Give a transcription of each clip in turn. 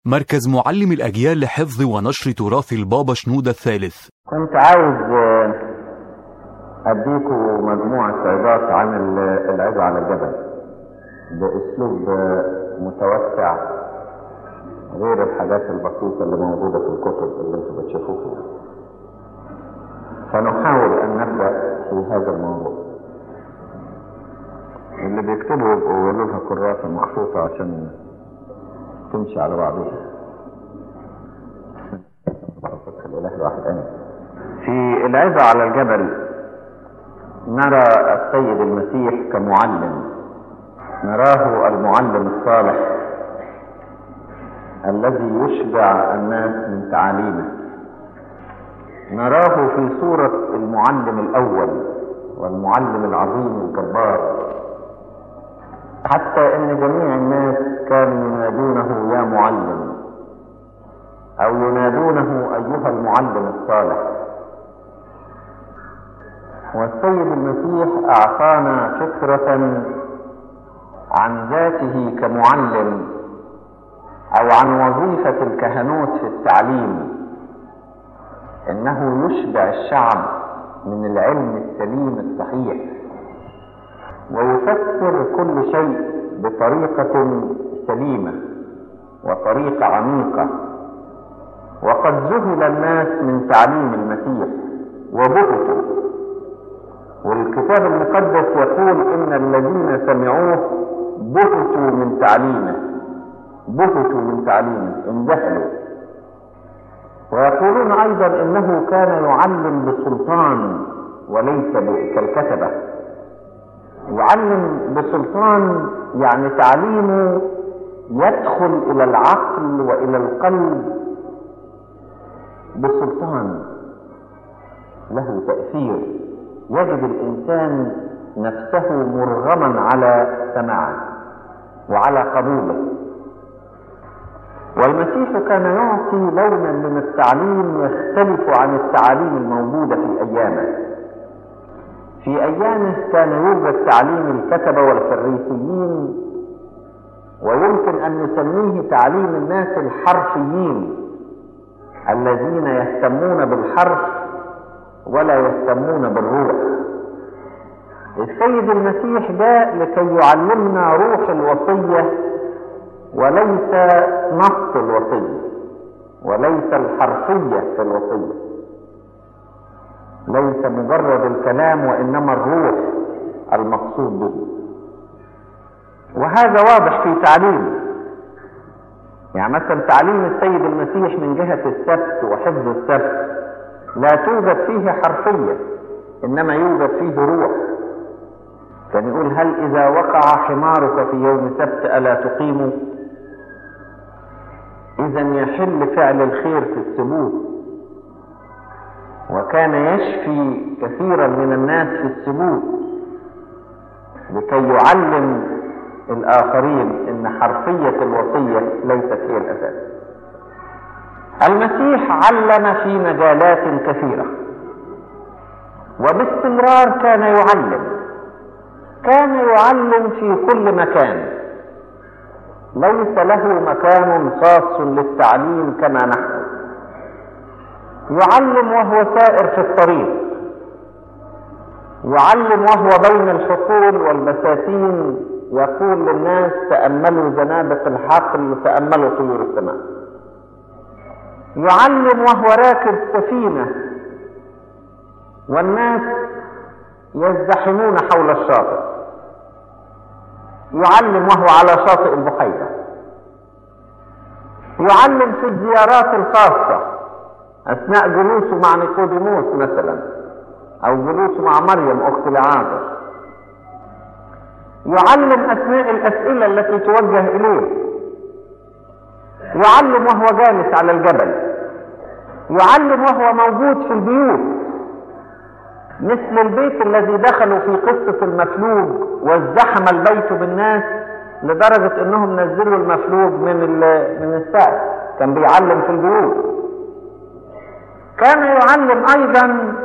مركز معلم الأجيال لحفظ ونشر تراث البابا شنودة الثالث كنت عاوز آه، أديكم مجموعة عظات عن ال- العظة على الجبل بأسلوب آه، متوسع غير الحاجات البسيطة اللي موجودة في الكتب اللي انتم بتشوفوها فنحاول أن نبدأ في هذا الموضوع اللي بيكتبوا يبقوا يقولوا لها كراسة مخطوطة عشان تمشي على بعضها بركة الإله الواحد آمين في العظة على الجبل نرى السيد المسيح كمعلم نراه المعلم الصالح الذي يشبع الناس من تعاليمه نراه في صورة المعلم الأول والمعلم العظيم الجبار حتى ان جميع الناس كانوا ينادونه يا معلم او ينادونه ايها المعلم الصالح والسيد المسيح اعطانا فكرة عن ذاته كمعلم او عن وظيفة الكهنوت في التعليم انه يشبع الشعب من العلم السليم الصحيح ويفسر كل شيء بطريقة سليمة وطريقة عميقة وقد ذهل الناس من تعليم المسيح وبهتوا والكتاب المقدس يقول ان الذين سمعوه بهتوا من تعليمه بهتوا من تعليمه انذهلوا ويقولون ايضا انه كان يعلم بسلطان وليس ب- كالكتبه يعلم بسلطان يعني تعليمه يدخل الى العقل والى القلب بسلطان له تأثير يجد الإنسان نفسه مرغما على سماعه وعلى قبوله والمسيح كان يعطي لونا من التعليم يختلف عن التعاليم الموجودة في أيامه في أيامه كان يوجد تعليم الكتبة والفريسيين ويمكن أن نسميه تعليم الناس الحرفيين الذين يهتمون بالحرف ولا يهتمون بالروح السيد المسيح جاء لكي يعلمنا روح الوصية وليس نص الوصية وليس الحرفية في الوصية ليس مجرد الكلام وإنما الروح المقصود به وهذا واضح في تعليمه يعني مثلا تعليم السيد المسيح من جهة السبت وحفظ السبت لا توجد فيه حرفية إنما يوجد فيه روح كان يقول هل إذا وقع حمارك في يوم سبت ألا تقيم إذا يحل فعل الخير في السبوت وكان يشفي كثيرا من الناس في السبوت لكي يعلم الآخرين أن حرفية الوصية ليست هي الأساس المسيح علم في مجالات كثيرة وباستمرار كان يعلم كان يعلم في كل مكان ليس له مكان خاص للتعليم كما نحن يعلم وهو سائر في الطريق يعلم وهو بين الحقول والبساتين يقول للناس تأملوا زنابق الحقل تأملوا طيور السماء يعلم وهو راكب سفينة والناس يزدحمون حول الشاطئ يعلم وهو على شاطئ البحيرة يعلم في الزيارات الخاصة أثناء جلوسه مع نيقوديموس مثلا أو جلوسه مع مريم أخت لعازر يعلم أثناء الأسئلة التي توجه إليه يعلم وهو جالس على الجبل يعلم وهو موجود في البيوت مثل البيت الذي دخلوا في قصة المفلوج وازدحم البيت بالناس لدرجة انهم نزلوا المفلوج من من السقف كان بيعلم في البيوت كان يعلم ايضا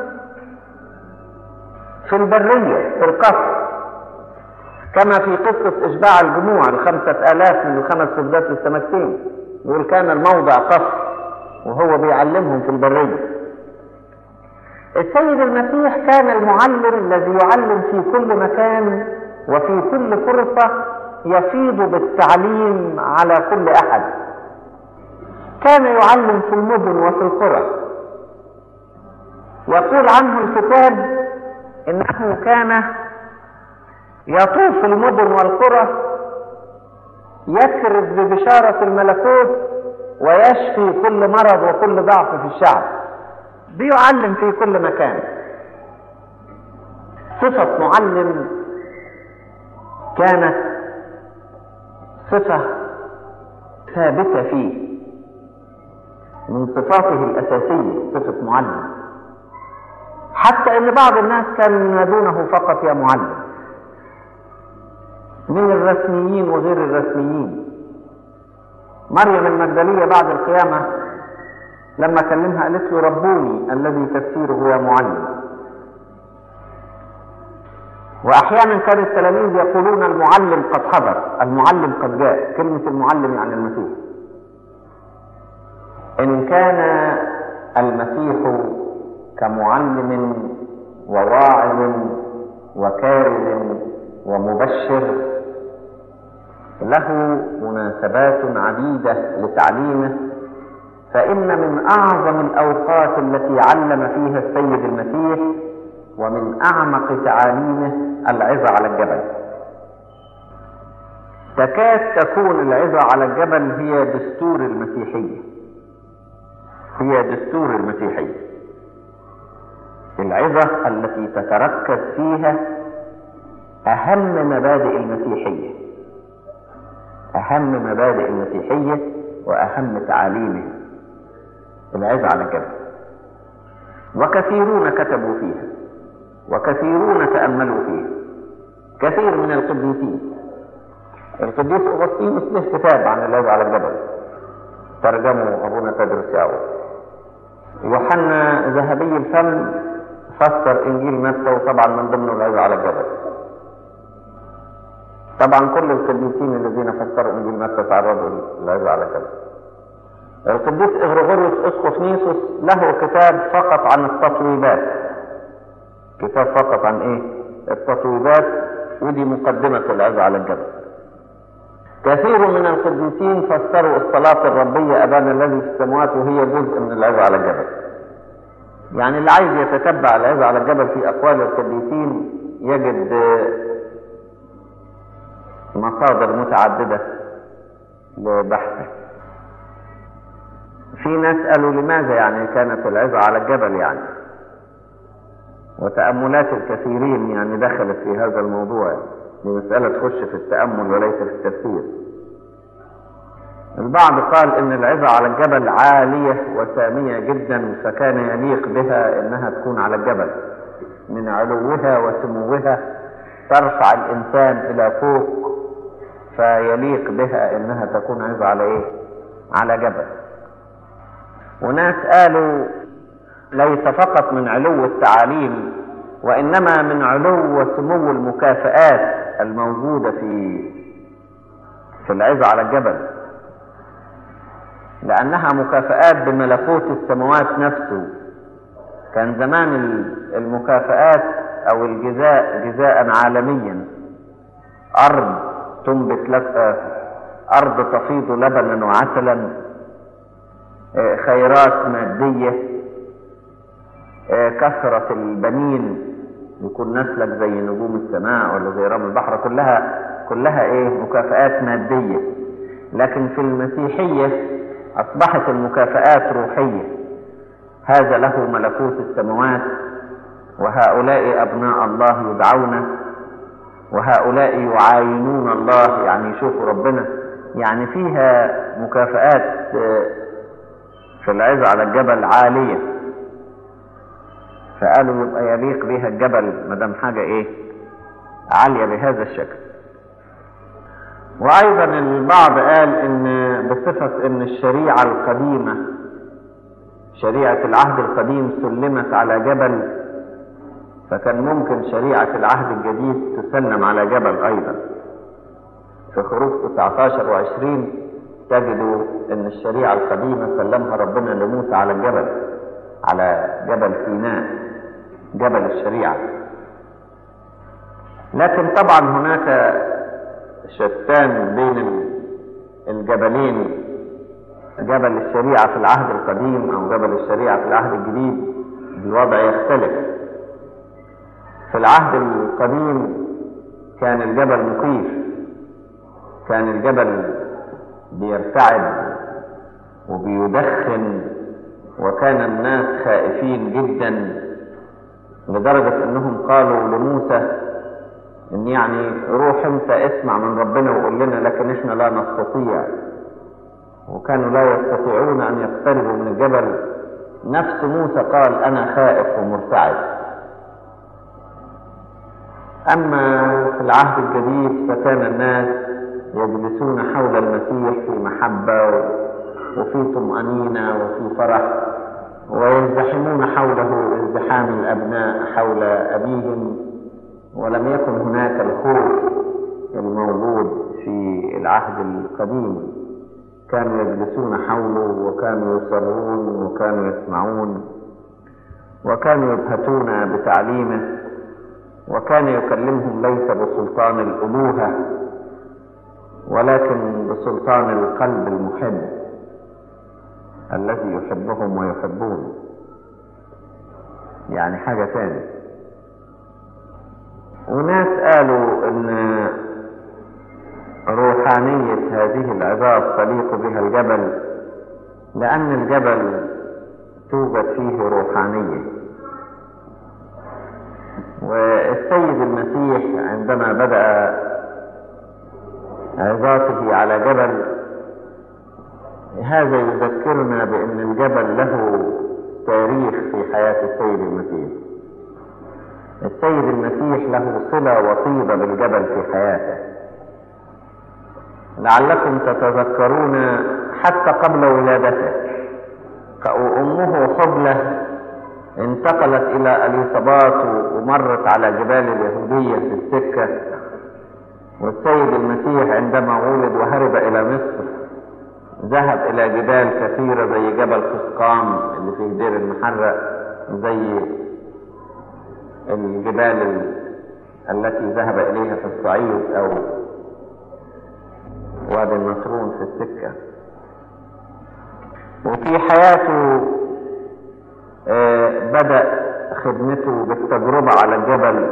في البرية في القصر كما في قصة إشباع الجموع الخمسة آلاف من الخمس فردات للسمكتين يقول كان الموضع قصر وهو بيعلمهم في البرية السيد المسيح كان المعلم الذي يعلم في كل مكان وفي كل فرصة يفيض بالتعليم على كل أحد كان يعلم في المدن وفي القرى يقول عنه الكتاب انه كان يطوف المدن والقرى يكرز ببشارة الملكوت ويشفي كل مرض وكل ضعف في الشعب بيعلم في كل مكان صفة معلم كانت صفة ثابتة فيه من صفاته الأساسية صفة معلم حتى ان بعض الناس كانوا ينادونه فقط يا معلم من الرسميين وغير الرسميين مريم المجدلية بعد القيامة لما كلمها قالت له ربوني الذي تفسيره يا معلم واحيانا كان التلاميذ يقولون المعلم قد حضر المعلم قد جاء كلمة المعلم يعني المسيح ان كان المسيح كمعلم وواعظ وكارز ومبشر له مناسبات عديدة لتعليمه فإن من أعظم الأوقات التي علم فيها السيد المسيح ومن أعمق تعاليمه العظة على الجبل تكاد تكون العظة على الجبل هي دستور المسيحية هي دستور المسيحية العظة التي تتركز فيها أهم مبادئ المسيحية أهم مبادئ المسيحية وأهم تعاليمها العظة على الجبل وكثيرون كتبوا فيها وكثيرون تأملوا فيها كثير من القديسين القديس أغسطينوس له كتاب عن العظة على الجبل ترجمه أبونا تدرس يعقوب يوحنا ذهبي الفم فسر انجيل متى وطبعا من ضمنه العظة على الجبل طبعا كل القديسين الذين فسروا انجيل متى تعرضوا للعظة على الجبل القديس اغريغوريوس اسقف نيسوس له كتاب فقط عن التطويبات كتاب فقط عن ايه التطويبات ودي مقدمة العظة على الجبل كثير من القديسين فسروا الصلاة الربية أبانا الذي في السماوات وهي جزء من العظة على الجبل يعني اللي عايز يتتبع العظة على الجبل في أقوال القديسين يجد مصادر متعددة لبحثه في ناس قالوا لماذا يعني كانت العظة على الجبل يعني وتأملات الكثيرين يعني دخلت في هذا الموضوع دي مسألة تخش في التأمل وليس في التفسير البعض قال ان العظة على الجبل عالية وسامية جدا فكان يليق بها انها تكون على الجبل من علوها وسموها ترفع الانسان الى فوق فيليق بها انها تكون عظة على ايه على جبل وناس قالوا ليس فقط من علو التعاليم وانما من علو وسمو المكافآت الموجودة في في العظة على الجبل لأنها مكافآت بملكوت السماوات نفسه كان زمان المكافآت أو الجزاء جزاء عالميا أرض تنبت لك أرض تفيض لبنا وعسلا خيرات مادية كثرة البنين يكون نسلك زي نجوم السماء ولا زي رمل البحر كلها كلها ايه مكافآت مادية لكن في المسيحية أصبحت المكافآت روحية هذا له ملكوت السماوات وهؤلاء أبناء الله يدعون وهؤلاء يعاينون الله يعني يشوفوا ربنا يعني فيها مكافآت في العظة على الجبل عالية فقالوا يبقى يليق بها الجبل ما دام حاجة ايه عالية بهذا الشكل وايضا البعض قال ان بصفة ان الشريعة القديمة شريعة العهد القديم سلمت على جبل فكان ممكن شريعة العهد الجديد تسلم على جبل ايضا في خروج 19 و20 تجدوا ان الشريعة القديمة سلمها ربنا لموسى على الجبل على جبل سيناء جبل الشريعة لكن طبعا هناك شتان بين الجبلين جبل الشريعة في العهد القديم أو جبل الشريعة في العهد الجديد الوضع يختلف في العهد القديم كان الجبل مخيف كان الجبل بيرتعد وبيدخن وكان الناس خائفين جدا لدرجة انهم قالوا لموسى ان يعني روح انت اسمع من ربنا وقول لنا لكن احنا لا نستطيع وكانوا لا يستطيعون ان يقتربوا من الجبل نفس موسى قال انا خائف ومرتعد اما في العهد الجديد فكان الناس يجلسون حول المسيح في محبه وفي طمانينه وفي فرح ويزدحمون حوله ازدحام الابناء حول ابيهم ولم يكن هناك الخوف الموجود في العهد القديم كانوا يجلسون حوله وكانوا يصرون وكانوا يسمعون وكانوا يبهتون بتعليمه وكان يكلمهم ليس بسلطان الألوهة ولكن بسلطان القلب المحب الذي يحبهم ويحبون يعني حاجة تانية وناس قالوا ان روحانية هذه العظات تليق بها الجبل لأن الجبل توجد فيه روحانية والسيد المسيح عندما بدأ عظاته على جبل هذا يذكرنا بأن الجبل له تاريخ في حياة السيد المسيح السيد المسيح له صلة وطيبة بالجبل في حياته لعلكم تتذكرون حتى قبل ولادته وأمه حبلة انتقلت إلى أليصابات ومرت على جبال اليهودية في السكة والسيد المسيح عندما ولد وهرب إلى مصر ذهب إلى جبال كثيرة زي جبل قسقام اللي في دير المحرق زي الجبال التي ذهب إليها في الصعيد أو وادي النصرون في السكة وفي حياته بدأ خدمته بالتجربة على الجبل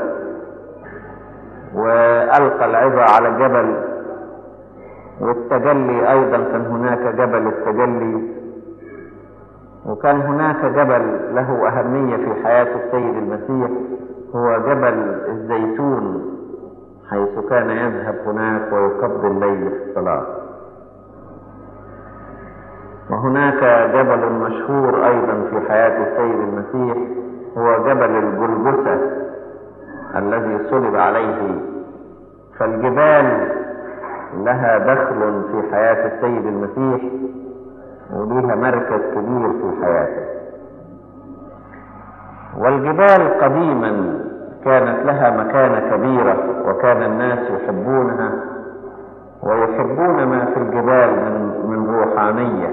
وألقى العظة على الجبل والتجلي أيضا كان هناك جبل التجلي وكان هناك جبل له أهمية في حياة السيد المسيح هو جبل الزيتون حيث كان يذهب هناك ويقضي الليل في الصلاة وهناك جبل مشهور أيضا في حياة السيد المسيح هو جبل الجلجسة الذي صلب عليه فالجبال لها دخل في حياة السيد المسيح وليها مركز كبير في حياته والجبال قديما كانت لها مكانة كبيرة وكان الناس يحبونها ويحبون ما في الجبال من, من روحانية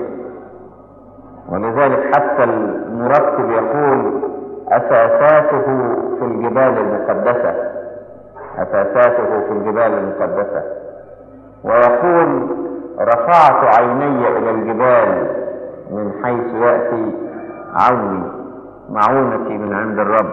ولذلك حتى المرتب يقول أساساته في الجبال المقدسة أساساته في الجبال المقدسة ويقول رفعت عيني إلى الجبال من حيث يأتي عوني معونتي من عند الرب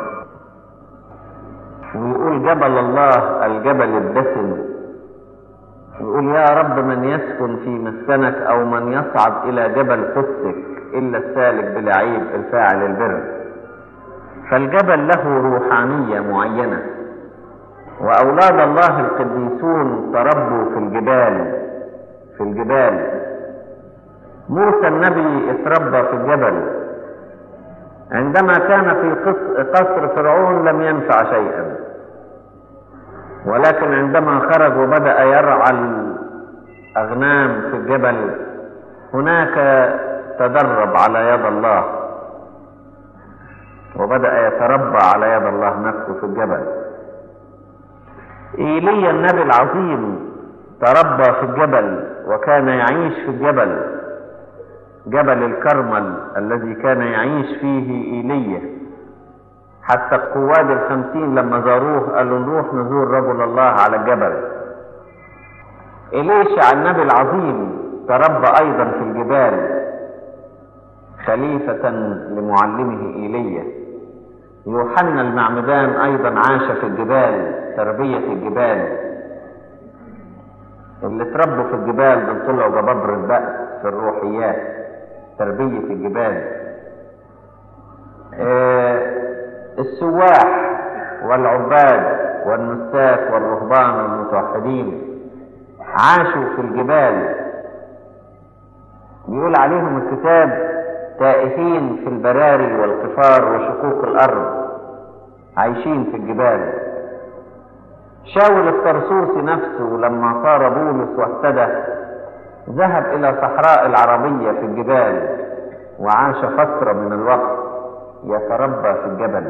ويقول جبل الله الجبل الدسم يقول يا رب من يسكن في مسكنك او من يصعد الى جبل قدسك الا السالك بلعيب الفاعل البر فالجبل له روحانيه معينه واولاد الله القديسون تربوا في الجبال في الجبال موسى النبي اتربى في الجبل عندما كان في قصر فرعون لم ينفع شيئا ولكن عندما خرج وبدأ يرعى الأغنام في الجبل هناك تدرب على يد الله وبدأ يتربى على يد الله نفسه في الجبل إيليا النبي العظيم تربى في الجبل وكان يعيش في الجبل جبل الكرمل الذي كان يعيش فيه إيليا حتى القواد الخمسين لما زاروه قالوا نروح نزور رجل الله على الجبل إليشع النبي العظيم تربى أيضا في الجبال خليفة لمعلمه إيليا يوحنا المعمدان أيضا عاش في الجبال تربية الجبال اللي تربوا في الجبال دول طلعوا جبابرة بأس في الروحيات تربية الجبال آه السواح والعباد والنساك والرهبان والمتوحدين عاشوا في الجبال يقول عليهم الكتاب تائهين في البراري والقفار وشقوق الأرض عايشين في الجبال شاول الطرسوسي نفسه لما صار بولس واهتدى ذهب إلى صحراء العربية في الجبال وعاش فترة من الوقت يتربى في الجبل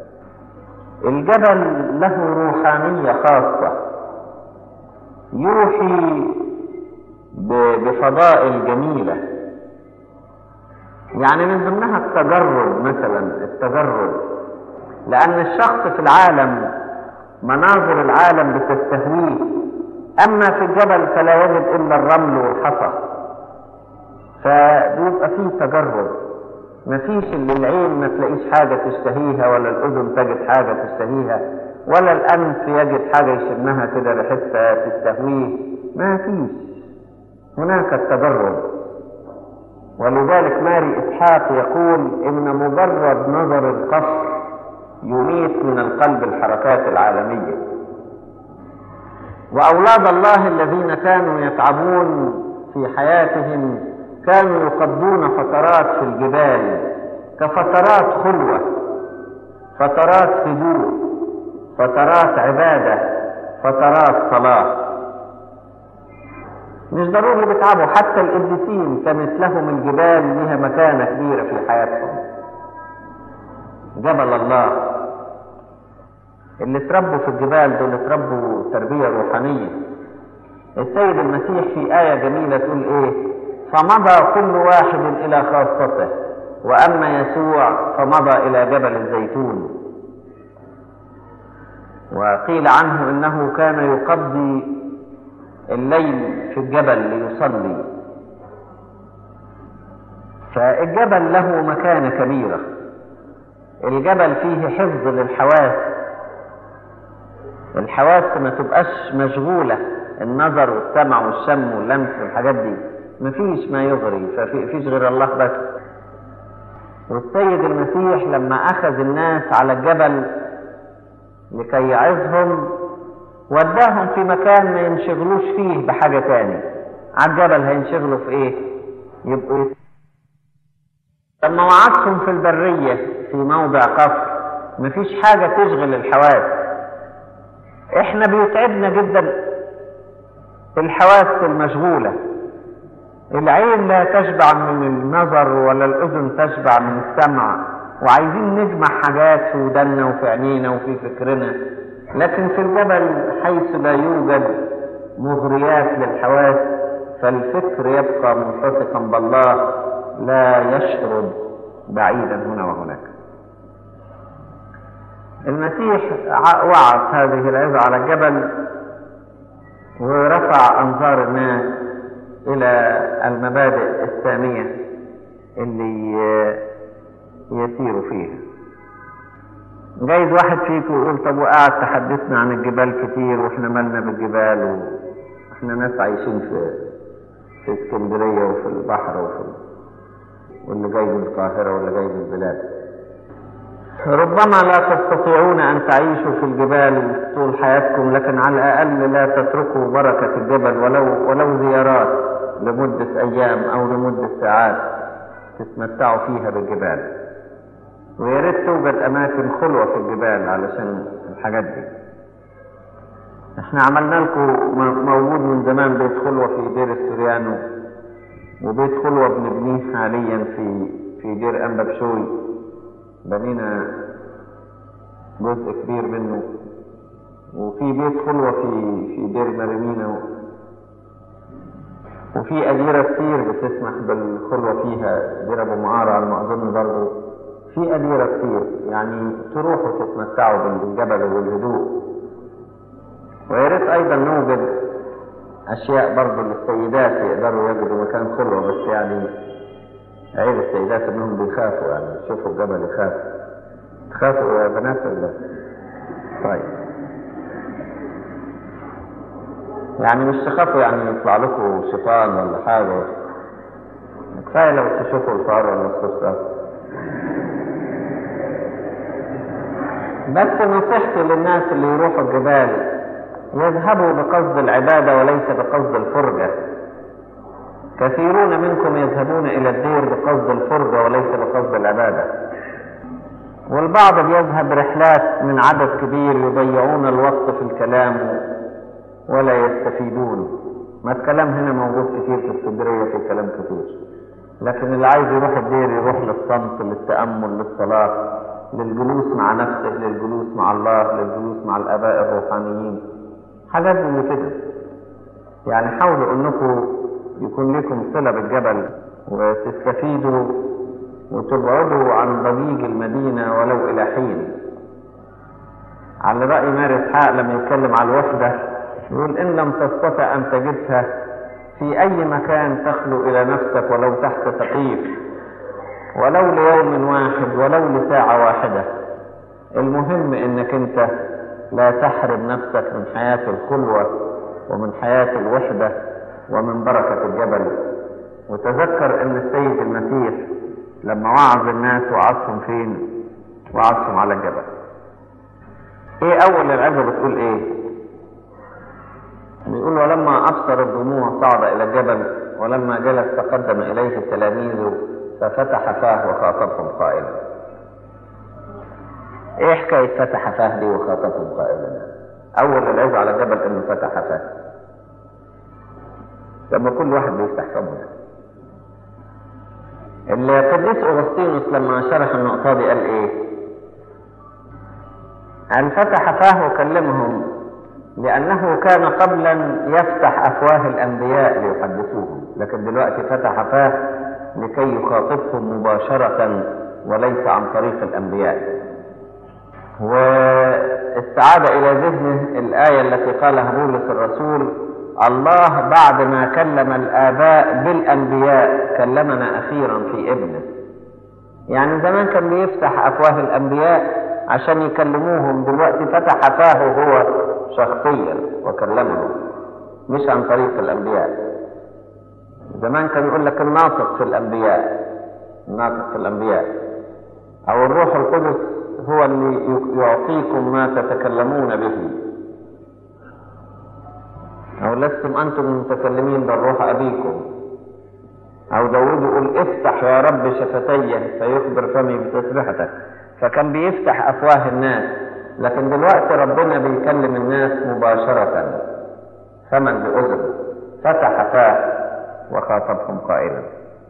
الجبل له روحانية خاصة يوحي بفضائل جميلة يعني من ضمنها التجرد مثلا التجرد لأن الشخص في العالم مناظر العالم بتستهويه أما في الجبل فلا يجد إلا الرمل والحصى فبيبقى فيه تجرد مفيش اللي العين ما تلاقيش حاجة تشتهيها ولا الأذن تجد حاجة تشتهيها ولا الأنف يجد حاجة يشمها كده ريحتها تستهويه ما فيش هناك التجرد ولذلك ماري إسحاق يقول إن مجرد نظر القصر يميت من القلب الحركات العالمية وأولاد الله الذين كانوا يتعبون في حياتهم كانوا يقضون فترات في الجبال كفترات خلوة فترات هدوء فترات عبادة فترات صلاة مش ضروري بيتعبوا حتى القديسين كانت لهم الجبال لها مكانة كبيرة في حياتهم جبل الله اللي اتربوا في الجبال دول اتربوا تربية روحانية السيد المسيح في آية جميلة تقول ايه فمضى كل واحد إلى خاصته وأما يسوع فمضى إلى جبل الزيتون وقيل عنه إنه كان يقضي الليل في الجبل ليصلي فالجبل له مكانة كبيرة الجبل فيه حفظ للحواس الحواس ما تبقاش مشغولة النظر والسمع والشم واللمس والحاجات دي مفيش ما يغري فيش غير الله بس والسيد المسيح لما أخذ الناس على الجبل لكي يعظهم وداهم في مكان ما ينشغلوش فيه بحاجة تاني على الجبل هينشغلوا في ايه يبقوا لما وعدتهم في البرية في موضع قصر مفيش حاجة تشغل الحواس احنا بيتعبنا جدا الحواس المشغولة العين لا تشبع من النظر ولا الأذن تشبع من السمع وعايزين نجمع حاجات في ودنا وفي عينينا وفي فكرنا لكن في الجبل حيث لا يوجد مغريات للحواس فالفكر يبقى ملتصقا بالله لا يشرد بعيدا هنا وهناك المسيح وعظ هذه العظة على الجبل ورفع أنظار الناس إلى المبادئ السامية اللي يسيروا فيها جايز واحد فيكم يقول طب وقعد تحدثنا عن الجبال كتير واحنا مالنا بالجبال واحنا ناس عايشين في في اسكندريه وفي البحر وفي واللي جاي من القاهره واللي جاي من البلاد ربما لا تستطيعون ان تعيشوا في الجبال طول حياتكم لكن على الاقل لا تتركوا بركه الجبل ولو ولو زيارات لمده ايام او لمده ساعات تتمتعوا فيها بالجبال ويا ريت توجد اماكن خلوه في الجبال علشان الحاجات دي احنا عملنا لكم موجود من زمان بيت خلوه في دير السوريانو وبيت خلوه بنبنيه حاليا في في دير انبا بشوي بنينا جزء كبير منه وفي بيت خلوه في في دير مريمينا وفي أديرة كتير بتسمح بالخلوة فيها أديرة أبو معارة على ما أظن برضه في أديرة كتير يعني تروحوا تتمتعوا بالجبل والهدوء ويا ريت أيضا نوجد أشياء برضه للسيدات يقدروا يجدوا مكان خلوة بس يعني عيب السيدات إنهم بيخافوا يعني يشوفوا الجبل يخافوا تخافوا يا بنات ولا طيب يعني مش تخافوا يعني يطلع لكم شيطان ولا حاجة كفاية لو تشوفوا الفار ولا الصرصار بس نصيحتي للناس اللي يروحوا الجبال يذهبوا بقصد العبادة وليس بقصد الفرجة كثيرون منكم يذهبون إلى الدير بقصد الفرجة وليس بقصد العبادة والبعض بيذهب رحلات من عدد كبير يضيعون الوقت في الكلام ولا يستفيدون ما الكلام هنا موجود كتير في اسكندرية في كلام كتير لكن اللي عايز يروح الدير يروح للصمت للتأمل للصلاة للجلوس مع نفسه للجلوس مع الله للجلوس مع الآباء الروحانيين حاجات زي كده يعني حاولوا انكم يكون لكم صلة بالجبل وتستفيدوا وتبعدوا عن ضجيج المدينة ولو إلى حين على رأي ماري إسحاق لما يتكلم على الوحدة يقول إن لم تستطع أن تجدها في أي مكان تخلو إلى نفسك ولو تحت تقييف ولو ليوم واحد ولو لساعة واحدة المهم إنك أنت لا تحرم نفسك من حياة الخلوة ومن حياة الوحدة ومن بركة الجبل وتذكر أن السيد المسيح لما وعظ الناس وعظهم فين وعظهم على الجبل ايه اول العظة بتقول ايه بيقول ولما ابصر الدموع صعد الى الجبل ولما جلس تقدم اليه التلاميذ ففتح فاه وخاطبهم قائلا ايه حكاية فتح فاه دي وخاطبهم قائلا اول العظة على الجبل انه فتح فاه لما كل واحد بيفتح فمه القديس اغسطينوس لما شرح النقطة دي قال ايه؟ قال فتح فاه وكلمهم لأنه كان قبلا يفتح أفواه الأنبياء ليحدثوهم لكن دلوقتي فتح فاه لكي يخاطبهم مباشرة وليس عن طريق الأنبياء واستعاد إلى ذهنه الآية التي قالها بولس الرسول الله بعد ما كلم الآباء بالأنبياء كلمنا أخيرا في ابنه يعني زمان كان بيفتح أفواه الأنبياء عشان يكلموهم دلوقتي فتح فاه هو شخصيا وكلمهم مش عن طريق الأنبياء زمان كان يقول لك الناطق في الأنبياء الناطق في الأنبياء أو الروح القدس هو اللي يعطيكم ما تتكلمون به أو لستم أنتم المتكلمين بل روح أبيكم أو داود يقول افتح يا رب شفتي فيخبر فمي بتسبحتك فكان بيفتح أفواه الناس لكن دلوقتي ربنا بيكلم الناس مباشرة فمن بأذن فتح فاه وخاطبهم قائلا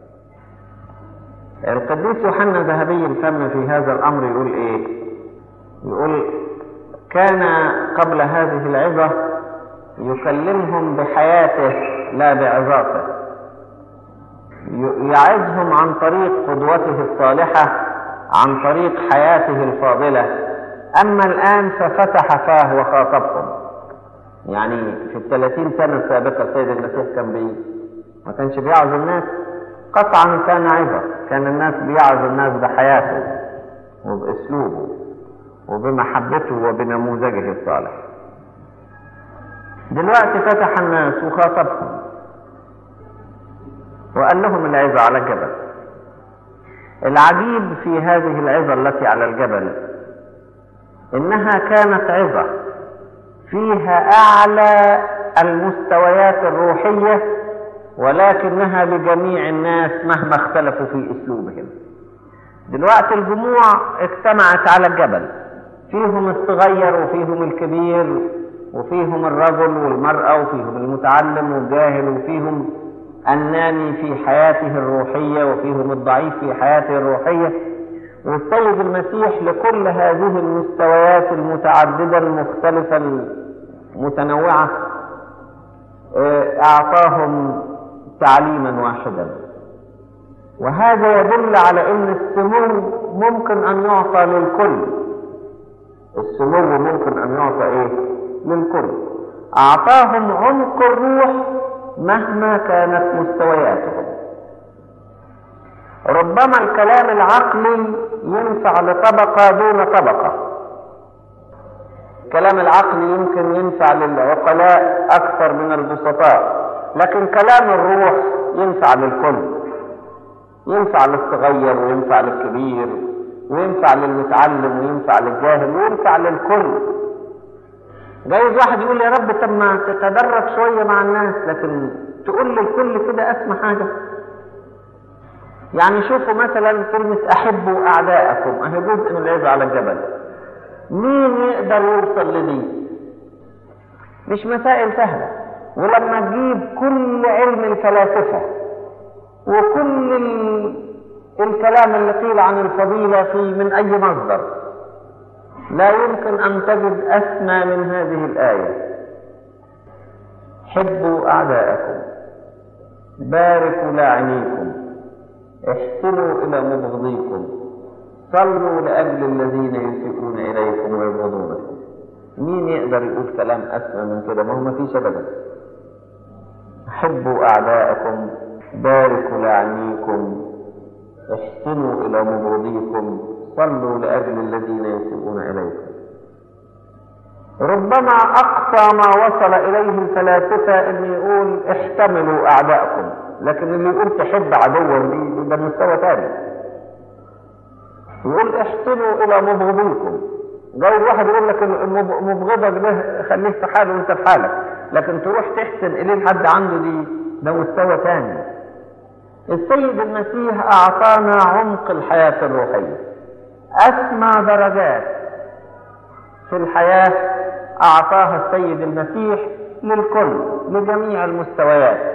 القديس يوحنا ذهبي الفم في هذا الأمر يقول إيه؟ يقول كان قبل هذه العظة يكلمهم بحياته لا بعظاته يعظهم عن طريق قدوته الصالحة عن طريق حياته الفاضلة أما الآن ففتح فاه وخاطبهم يعني في الثلاثين سنة السابقة السيد المسيح كان بي ما كانش بيعظ الناس قطعا كان عظة كان الناس بيعظ الناس بحياته وبأسلوبه وبمحبته وبنموذجه الصالح دلوقتي فتح الناس وخاطبهم وقال لهم العظة على الجبل العجيب في هذه العظة التي على الجبل إنها كانت عظة فيها أعلى المستويات الروحية ولكنها لجميع الناس مهما اختلفوا في أسلوبهم دلوقتي الجموع اجتمعت على الجبل فيهم الصغير وفيهم الكبير وفيهم الرجل والمرأة وفيهم المتعلم والجاهل وفيهم النامي في حياته الروحية وفيهم الضعيف في حياته الروحية والسيد المسيح لكل هذه المستويات المتعددة المختلفة المتنوعة أعطاهم تعليما واحدا وهذا يدل على ان السمو ممكن ان يعطى للكل السمو ممكن ان يعطى ايه للكل اعطاهم عمق الروح مهما كانت مستوياتهم ربما الكلام العقلي ينفع لطبقة دون طبقة الكلام العقلي يمكن ينفع للعقلاء أكثر من البسطاء لكن كلام الروح ينفع للكل ينفع للصغير وينفع للكبير وينفع للمتعلم وينفع للجاهل وينفع للكل جايز واحد يقول يا رب طب ما تتدرج شوية مع الناس لكن تقول للكل كده أسمى حاجة يعني شوفوا مثلا كلمة أحبوا أعداءكم أهي جزء من العزة على الجبل مين يقدر يوصل لدي مش مسائل سهلة ولما تجيب كل علم الفلاسفة وكل ال... الكلام اللي قيل عن الفضيلة في من أي مصدر لا يمكن أن تجد أسمى من هذه الآية حبوا أعداءكم باركوا لاعنيكم احسنوا إلى مبغضيكم صلوا لأجل الذين يسيئون إليكم ويبغضونكم مين يقدر يقول كلام أسمى من كده ما هو ما فيش أبدا حبوا أعداءكم باركوا لعنيكم احسنوا إلى مبغضيكم صلوا لأجل الذين يسيئون إليكم ربما أقصى ما وصل إليه الفلاسفة أن يقول احتملوا أعداءكم لكن اللي يقول تحب عدوا دي ده مستوى ثاني يقول احسنوا إلى مبغضيكم جاي واحد يقول لك مبغضك ده خليه في حاله وانت في حالك لكن تروح تحسن إليه لحد عنده دي ده مستوى ثاني السيد المسيح أعطانا عمق الحياة الروحية أسمى درجات في الحياة أعطاها السيد المسيح للكل لجميع المستويات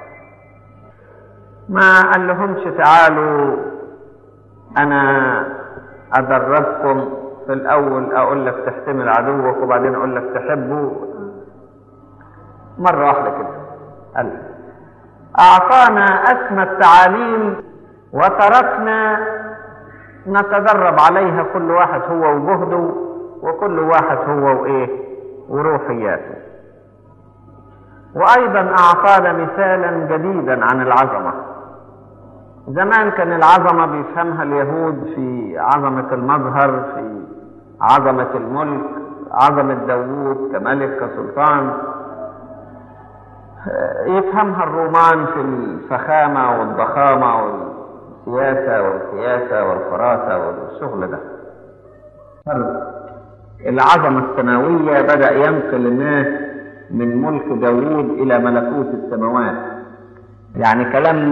ما قال لهمش تعالوا أنا أدربكم في الأول أقول لك تحتمل عدوك وبعدين أقول لك تحبه مرة واحدة كده قال أعطانا أسمى التعاليم وتركنا نتدرب عليها كل واحد هو وجهده وكل واحد هو وإيه وروحياته وأيضا أعطانا مثالا جديدا عن العظمة زمان كان العظمة بيفهمها اليهود في عظمة المظهر في عظمة الملك عظمة داوود كملك كسلطان يفهمها الرومان في الفخامة والضخامة والسياسة والسياسة والفراسة والشغل ده العظمة السماوية بدأ ينقل الناس من ملك داوود إلى ملكوت السماوات يعني كلام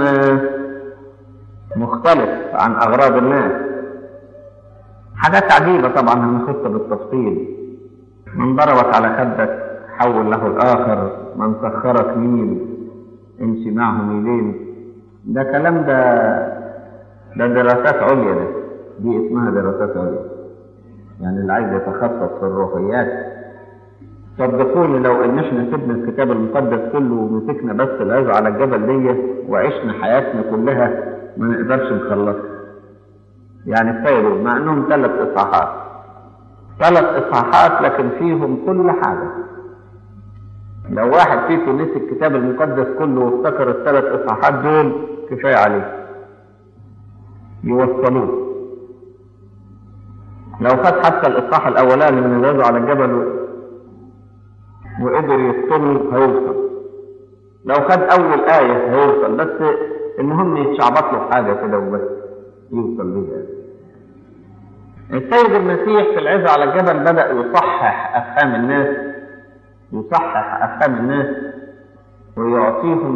مختلف عن أغراض الناس حاجات عجيبة طبعا هنخصها بالتفصيل من ضربك على خدك حول له الآخر من سخرك ميل امشي معه ميلين ده كلام ده ده دراسات عليا ده دي اسمها دراسات عليا يعني اللي عايز يتخصص في الروحيات صدقوني لو ان احنا سيبنا الكتاب المقدس كله ومسكنا بس العظة على الجبل دي وعشنا حياتنا كلها ما نقدرش نخلصها يعني تخيلوا مع انهم ثلاث اصحاحات ثلاث اصحاحات لكن فيهم كل حاجه لو واحد فيكم نسي الكتاب المقدس كله وافتكر الثلاث اصحاحات دول كفايه عليه يوصلوه لو خد حتى الاصحاح الاولاني من الرجل على الجبل وقدر يفطنه هيوصل لو خد اول ايه هيوصل بس المهم يتشعبط له حاجه كده وبس يوصل بيها السيد المسيح في العزة على الجبل بدأ يصحح أفهام الناس يصحح أفهام الناس ويعطيهم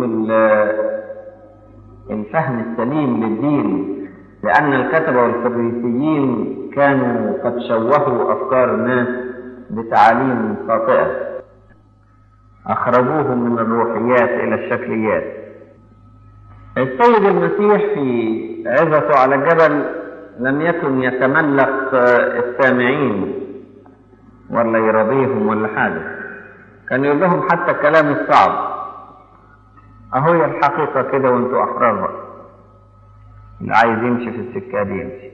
الفهم السليم للدين لأن الكتبة والفريسيين كانوا قد شوهوا أفكار الناس بتعاليم خاطئة أخرجوهم من الروحيات إلى الشكليات السيد المسيح في عظته على الجبل لم يكن يتملق السامعين ولا يرضيهم ولا حاجة كان يقول لهم حتى الكلام الصعب اهو هي الحقيقة كده وانتوا احرار بقى اللي عايز يمشي في السكة دي يمشي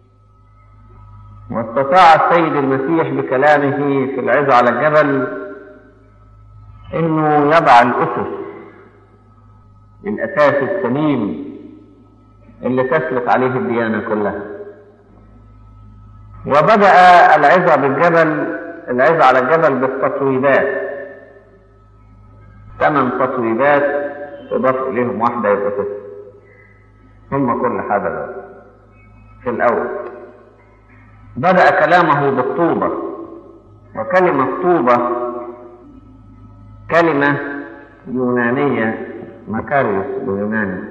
واستطاع السيد المسيح بكلامه في العظة على الجبل انه يضع الاسس الاساس السليم اللي تسلك عليه الديانة كلها وبدأ العظة بالجبل العظة على الجبل بالتطويبات ثمان تطويبات تضاف إليهم واحدة يبقى ستة ثم كل حاجة بقى. في الأول بدأ كلامه بالطوبة وكلمة طوبة كلمة يونانية مكاريوس باليوناني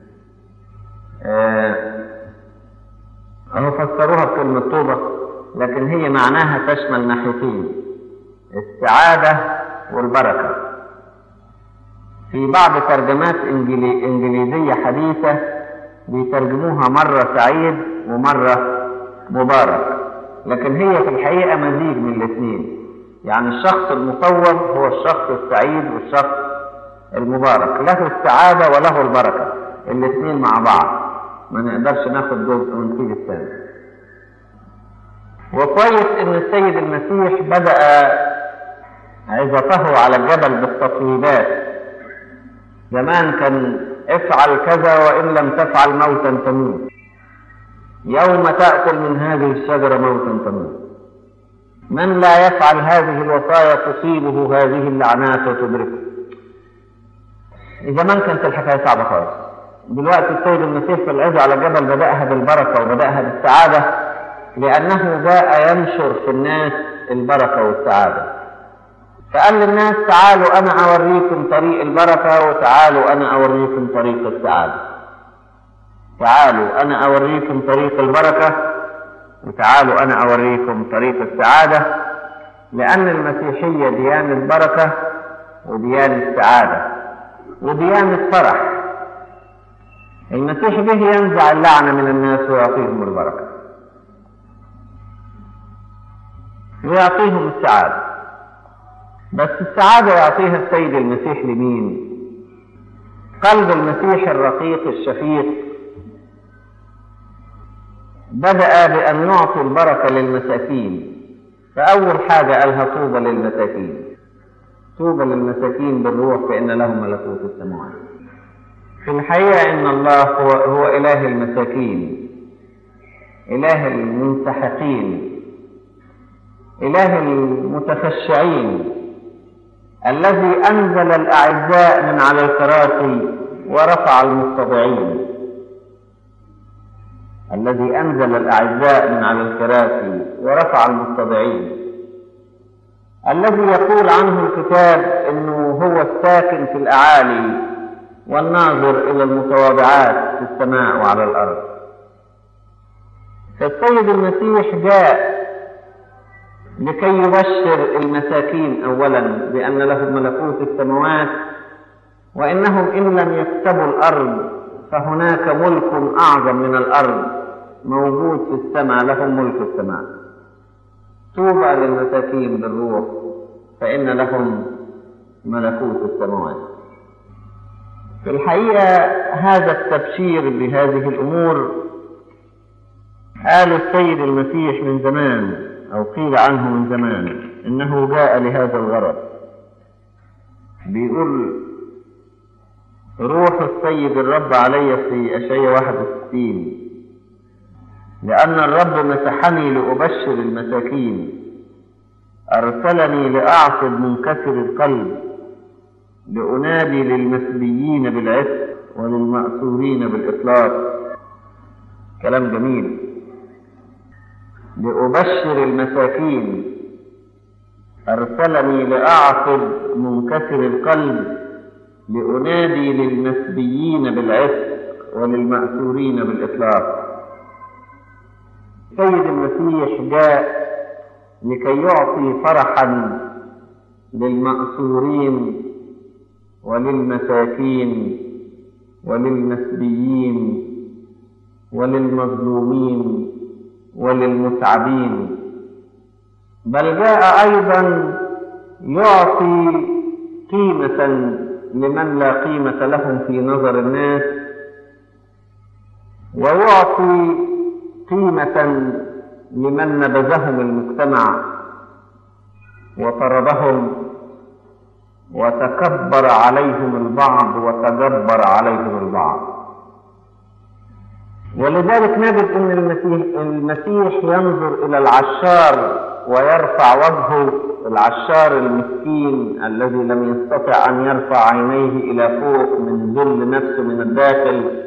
آه أهو فسروها بكلمة طوبة لكن هي معناها تشمل ناحيتين السعادة والبركة في بعض ترجمات إنجلي... إنجليزية حديثة بيترجموها مرة سعيد ومرة مبارك لكن هي في الحقيقة مزيج من الاثنين يعني الشخص المصور هو الشخص السعيد والشخص المبارك له السعادة وله البركة الاثنين مع بعض ما نقدرش ناخد جزء ونسيب الثاني وكويس ان السيد المسيح بدأ عظته على الجبل بالتطويبات زمان كان افعل كذا وان لم تفعل موتا تموت يوم تأكل من هذه الشجرة موتا تموت من لا يفعل هذه الوصايا تصيبه هذه اللعنات وتدركه زمان كانت الحكاية صعبة خالص دلوقتي السيد المسيح في العظة على الجبل بدأها بالبركة وبدأها بالسعادة لأنه جاء ينشر في الناس البركة والسعادة فقال للناس تعالوا أنا أوريكم طريق البركة وتعالوا أنا أوريكم طريق السعادة تعالوا أنا أوريكم طريق البركة وتعالوا أنا أوريكم طريق السعادة لأن المسيحية ديانة بركة وديانة سعادة وديانة فرح المسيح به ينزع اللعنة من الناس ويعطيهم البركة ويعطيهم السعادة بس السعادة يعطيها السيد المسيح لمين؟ قلب المسيح الرقيق الشفيق بدأ بأن يعطي البركة للمساكين فأول حاجة قالها طوبى للمساكين طوبى للمساكين بالروح فإن لهم ملكوت السماوات في الحقيقة إن الله هو, هو إله المساكين إله المنسحقين إله المتخشعين الذي أنزل الأعزاء من على الكراسي ورفع المستضعين الذي أنزل الأعزاء من على الكراسي ورفع المستضعين الذي يقول عنه الكتاب انه هو الساكن في الاعالي والناظر الى المتواضعات في السماء وعلى الارض فالسيد المسيح جاء لكي يبشر المساكين اولا بان لهم ملكوت السماوات وانهم ان لم يكسبوا الارض فهناك ملك اعظم من الارض موجود في السماء لهم ملك السماء طوبى للمساكين بالروح فإن لهم ملكوت السماوات في الحقيقة هذا التبشير بهذه الأمور قال السيد المسيح من زمان أو قيل عنه من زمان إنه جاء لهذا الغرض بيقول روح السيد الرب علي في أشياء 61 لأن الرب مسحني لأبشر المساكين أرسلني لأعصب منكسر القلب لأنادي للمسبيين بالعتق وللمأسورين بالإطلاق كلام جميل لأبشر المساكين أرسلني لأعصب منكسر القلب لأنادي للمسبيين بالعتق وللمأسورين بالإطلاق سيد المسيح جاء لكي يعطي فرحا للمأسورين وللمساكين وللمسبيين وللمظلومين وللمتعبين بل جاء أيضا يعطي قيمة لمن لا قيمة لهم في نظر الناس ويعطي قيمة لمن نبذهم المجتمع وطردهم وتكبر عليهم البعض وتجبر عليهم البعض ولذلك نجد ان المسيح المسيح ينظر الى العشار ويرفع وجهه العشار المسكين الذي لم يستطع ان يرفع عينيه الى فوق من ذل نفسه من الداخل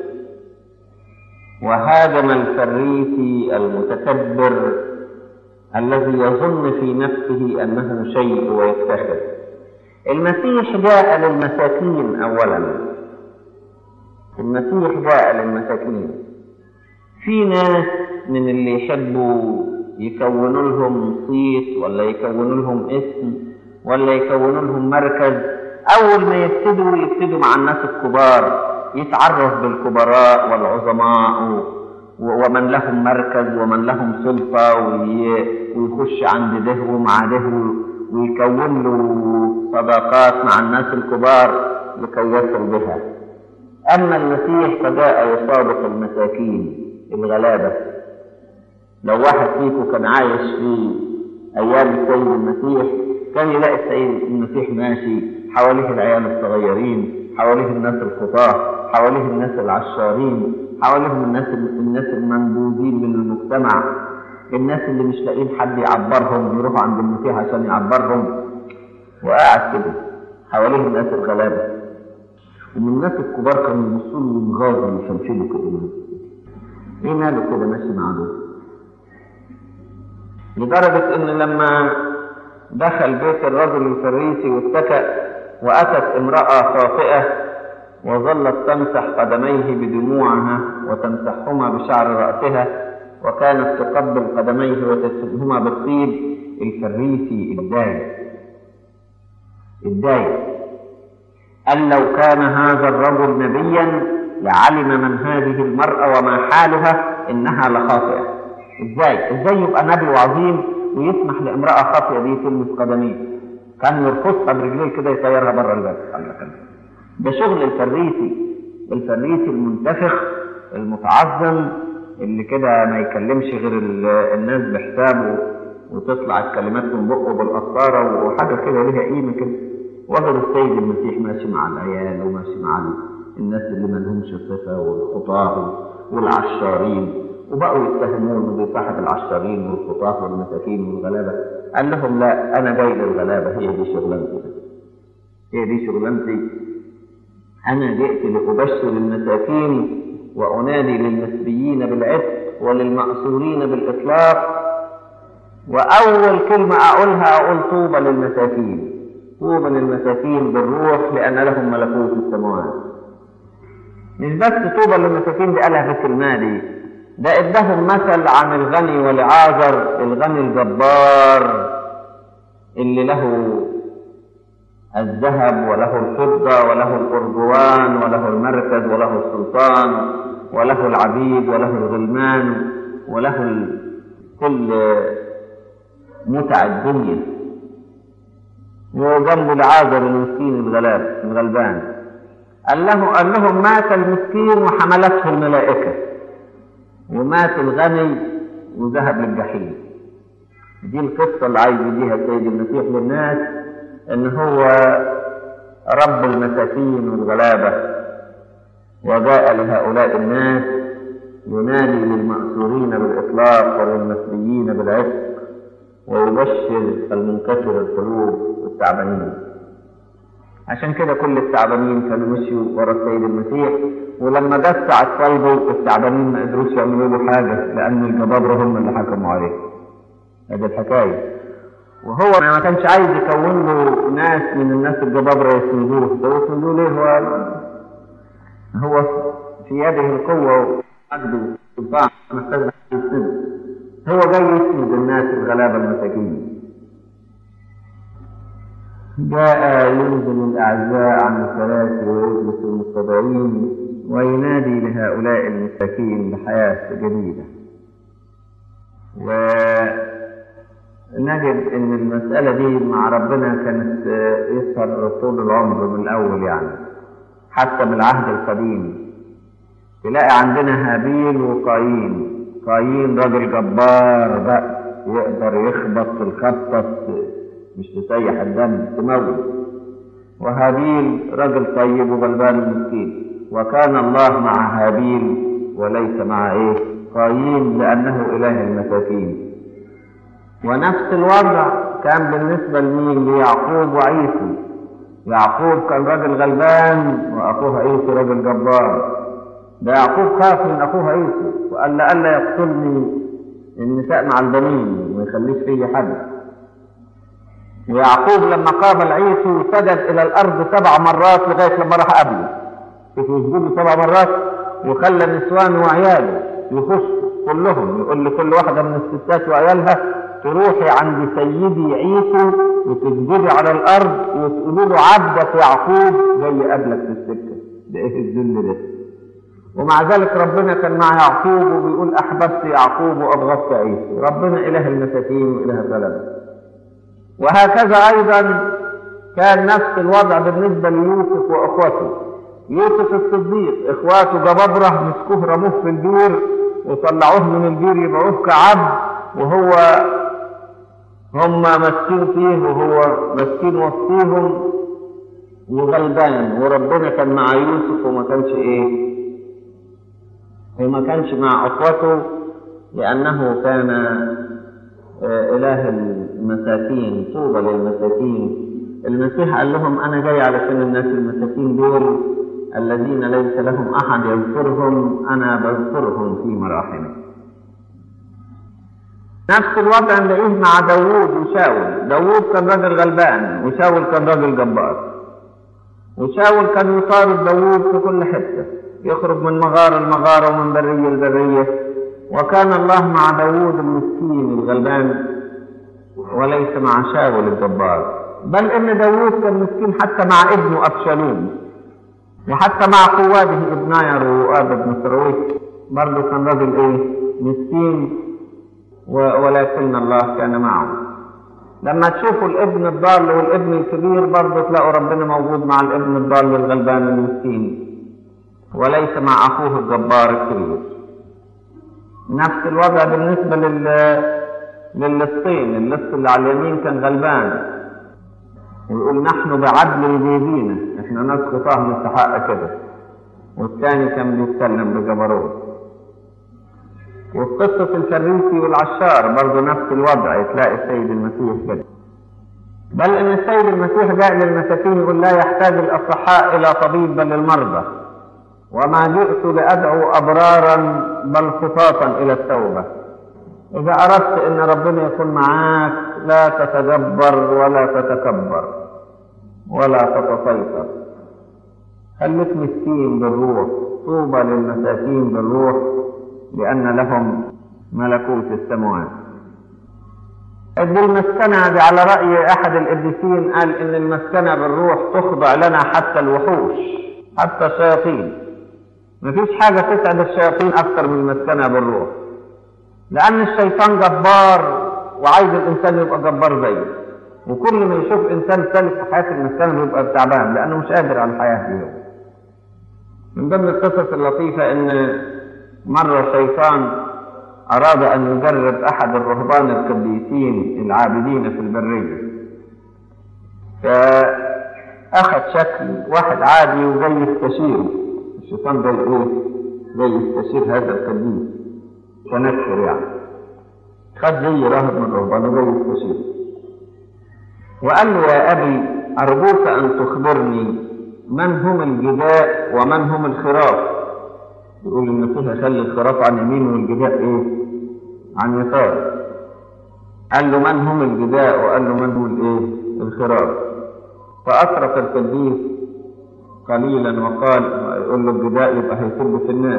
وهاجم الفريسي المتكبر الذي يظن في نفسه انه شيء ويفتخر المسيح جاء للمساكين اولا المسيح جاء للمساكين في ناس من اللي يحبوا يكونوا لهم صيت ولا يكونوا لهم اسم ولا يكونوا لهم مركز اول ما يبتدوا يبتدوا مع الناس الكبار يتعرف بالكبراء والعظماء ومن لهم مركز ومن لهم سلطة ويخش عند ده ومع ده ويكون له صداقات مع الناس الكبار لكي يصل بها أما المسيح فجاء يصادق المساكين الغلابة لو واحد فيكم كان عايش في أيام السيد المسيح كان يلاقي السيد المسيح ماشي حواليه العيال الصغيرين حواليه الناس الخطاة حواليه الناس العشارين حواليهم الناس الناس المنبوذين من المجتمع الناس اللي مش لاقيين حد يعبرهم يروحوا عند المسيح عشان يعبرهم وقاعد كده حواليه الناس الغلابه ومن الناس الكبار كانوا يبصوا له من غاضب يشمشلوا كده ايه ماله كده ماشي مع دول لدرجة إن لما دخل بيت الرجل الفريسي واتكأ وأتت امرأة خاطئة وظلت تمسح قدميه بدموعها وتمسحهما بشعر رأسها وكانت تقبل قدميه وتسلهما بالطيب الفريسي اتضايق اتضايق قال لو كان هذا الرجل نبيا لعلم من هذه المرأة وما حالها إنها لخاطئة ازاي ازاي يبقى نبي وعظيم ويسمح لامرأة خاطئة دي تلمس قدميه كان يرفضها برجليه كده يطيرها بره الباب ده شغل الفريسي الفريسي المنتفخ المتعظم اللي كده ما يكلمش غير الناس بحسابه وتطلع الكلمات من بقه بالقطاره وحاجه كده ليها قيمه كده وجد السيد المسيح ماشي مع العيال وماشي مع الناس اللي ما لهمش صفه والخطاه والعشارين وبقوا يتهمون بصاحب العشارين والخطاه والمساكين والغلابه قال لهم لا انا جاي للغلابه هي دي شغلانتي هي دي شغلانتي انا جئت لابشر المساكين وانادي للمسبيين بالعتق وللمأسورين بالاطلاق واول كلمه اقولها اقول طوبى للمساكين طوبى للمساكين بالروح لان لهم ملكوت السماوات مش بس طوبى للمساكين دي قالها في الكلمه دي ده ادهم مثل عن الغني والعازر الغني الجبار اللي له الذهب وله الفضة وله الأرجوان وله المركز وله السلطان وله العبيد وله الغلمان وله كل متع الدنيا وجنبه العازر المسكين الغلاب الغلبان قال له قال لهم مات المسكين وحملته الملائكه ومات الغني وذهب للجحيم دي القصة اللي عايز يديها السيد المسيح للناس ان هو رب المساكين والغلابة وجاء لهؤلاء الناس ينادي للمأسورين بالإطلاق وللمسبيين بالعتق ويبشر المنكسر القلوب والتعبانين عشان كده كل التعبانين كانوا مشيوا ورا السيد المسيح ولما جت ساعة صلبه التعبانين ما قدروش يعملوا له حاجة لأن الجبابرة هم اللي حكموا عليه. هذه الحكاية. وهو ما كانش عايز يكون له ناس من الناس الجبابرة يسندوه، ده يسندوه ليه هو هو في يده القوة وعقده والسلطان محتاج يسند. هو جاي يسند الناس الغلابة المساكين. جاء ينزل الأعزاء عن الكراسي ويجلس المتضعين وينادي لهؤلاء المساكين بحياة جديدة نجد ان المسألة دي مع ربنا كانت يظهر طول العمر من الاول يعني حتى بالعهد القديم تلاقي عندنا هابيل وقايين قايين راجل جبار بقى يقدر يخبط في الخبطة مش تسيح الدم تموت وهابيل رجل طيب وغلبان ومسكين وكان الله مع هابيل وليس مع ايه قايين لانه اله المساكين ونفس الوضع كان بالنسبه لمين ليعقوب وعيسو يعقوب كان راجل غلبان واخوه عيسو راجل جبار ده يعقوب خاف من اخوه عيسو وقال لألا يقتلني النساء مع البنين وما يخليش فيه حد ويعقوب لما قابل عيسو سجد الى الارض سبع مرات لغايه لما راح قبله شوف يسجدوا سبع مرات وخلى نسوانه وعياله يخشوا كلهم يقول لكل واحده من الستات وعيالها تروحي عند سيدي عيسو وتسجدي على الارض وتقولوا له عبدك يعقوب جاي قبلك في السكه ده ايه الذل ده ومع ذلك ربنا كان مع يعقوب وبيقول احببت يعقوب وابغضت عيسو ربنا اله المساكين واله الغلبه وهكذا ايضا كان نفس الوضع بالنسبه ليوسف واخوته يوسف الصديق اخواته جبابره مسكوه رموه في البير وطلعوه من البير يبيعوه كعبد وهو هم ماسكين فيه وهو ماسكين وسطيهم وغلبان وربنا كان مع يوسف وما كانش ايه وما كانش مع اخوته لانه كان اله المساكين طوبى للمساكين المسيح قال لهم انا جاي علشان الناس المساكين دول الذين ليس لهم احد يذكرهم انا بذكرهم في مراحمي نفس الوضع نلاقيه مع داوود وشاول داوود كان راجل غلبان وشاول كان راجل جبار وشاول كان يطارد داوود في كل حته يخرج من مغارة لمغارة ومن برية لبرية وكان الله مع داوود المسكين الغلبان وليس مع شاول الجبار بل ان داوود كان مسكين حتى مع ابنه ابشالوم وحتى مع قواده ابناير وآب بن سرويت برضه كان راجل ايه مسكين ولكن الله كان معه لما تشوفوا الابن الضال والابن الكبير برضه تلاقوا ربنا موجود مع الابن الضال الغلبان المسكين وليس مع اخوه الجبار الكبير نفس الوضع بالنسبة لل للصين اللص اللي على اليمين كان غلبان ويقول نحن بعدل بيدينا احنا ناس خطاه نستحق كده والثاني كان بيتكلم بجبروت وفي قصة الفريسي والعشار برضه نفس الوضع تلاقي السيد المسيح كده بل ان السيد المسيح جاء للمساكين يقول لا يحتاج الاصحاء الى طبيب بل المرضى وما جئت لادعو ابرارا بل خطاطا الى التوبه اذا اردت ان ربنا يكون معاك لا تتجبر ولا تتكبر ولا تتسيطر خليك مسكين بالروح طوبى للمساكين بالروح لان لهم ملكوت السماوات دي المسكنة دي على رأي أحد القديسين قال إن المسكنة بالروح تخضع لنا حتى الوحوش حتى الشياطين مفيش حاجة تسعد الشياطين أكثر من المسكنة بالروح لأن الشيطان جبار وعايز الإنسان يبقى جبار زيه وكل ما يشوف إنسان سالك في حياة المسكنة بيبقى تعبان لأنه مش قادر على الحياة دي من ضمن القصص اللطيفة إن مرة شيطان أراد أن يجرب أحد الرهبان القديسين العابدين في البرية فأخذ شكل واحد عادي وجاي يستشيره الشيطان جاي إيه؟ جاي يستشير هذا القديس كنكر يعني خد زي راهب من الرهبان وجاي يستشيره وقال له يا أبي أرجوك أن تخبرني من هم الجداء ومن هم الخراف يقول المسيح يخلي الخراف عن يمين والجداء ايه عن يسار قال له من هم الجداء وقال له من هو الايه الخراف فأطرق القديس قليلا وقال يقول له الجداء يبقى هيسب في الناس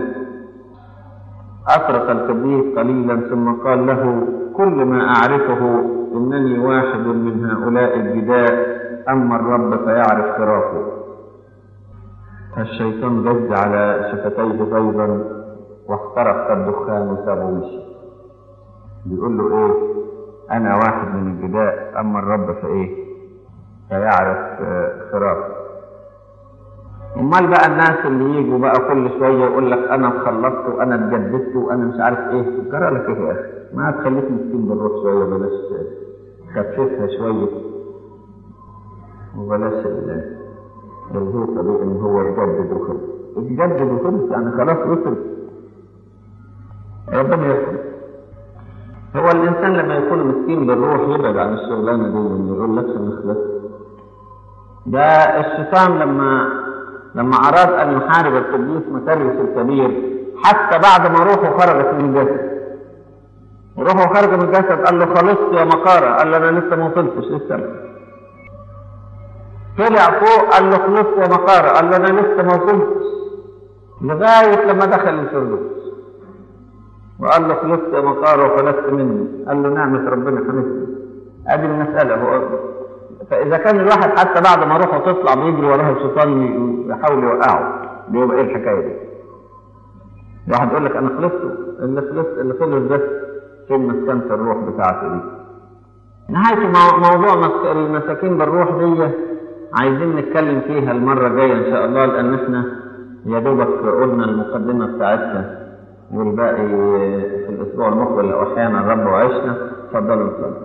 أطرق القديس قليلا ثم قال له كل ما أعرفه إنني واحد من هؤلاء الجداء أما الرب فيعرف خرافه فالشيطان جز على شفتيه غيظا واحترق الدخان وسابه مشي بيقول له ايه انا واحد من الجداء اما الرب فايه فيعرف خراف امال بقى الناس اللي يجوا بقى كل شويه يقول لك انا اتخلصت وانا اتجددت وانا مش عارف ايه جرى لك ايه يا اخي ما تخليك مسكين بالروح شويه بلاش خففها شويه وبلاش الهوطه دي ان هو اتجدد وخلص اتجدد وخلص يعني خلاص وصل ربنا يخلص هو الانسان لما يكون مسكين بالروح يبعد عن الشغلانه دي اللي يقول لك نخلص ده الشيطان لما لما اراد ان يحارب القديس مكرس الكبير حتى بعد ما روحه خرجت من الجسد روحه خرج من الجسد قال له خلصت يا مقارة قال له انا لسه ما وصلتش لسه طلع فوق قال له خلصت يا مقارة قال له انا لسه ما وصلتش لغاية لما دخل الفردوس وقال له خلصت يا مقارة وخلصت مني قال له نعمة ربنا حمدني ادي المسألة هو فإذا كان الواحد حتى بعد ما روحه تطلع بيجري وراه الشيطان يحاول يوقعه بيبقى ايه الحكاية دي؟ واحد يقول لك أنا خلصت اللي خلصت اللي خلص بس فين مسكنة الروح بتاعته دي؟ نهاية موضوع المساكين بالروح دي عايزين نتكلم فيها المرة الجاية إن شاء الله لأن إحنا يا دوبك قلنا المقدمة بتاعتها والباقي في الأسبوع المقبل لو أحيانا الرب وعشنا اتفضلوا نصلي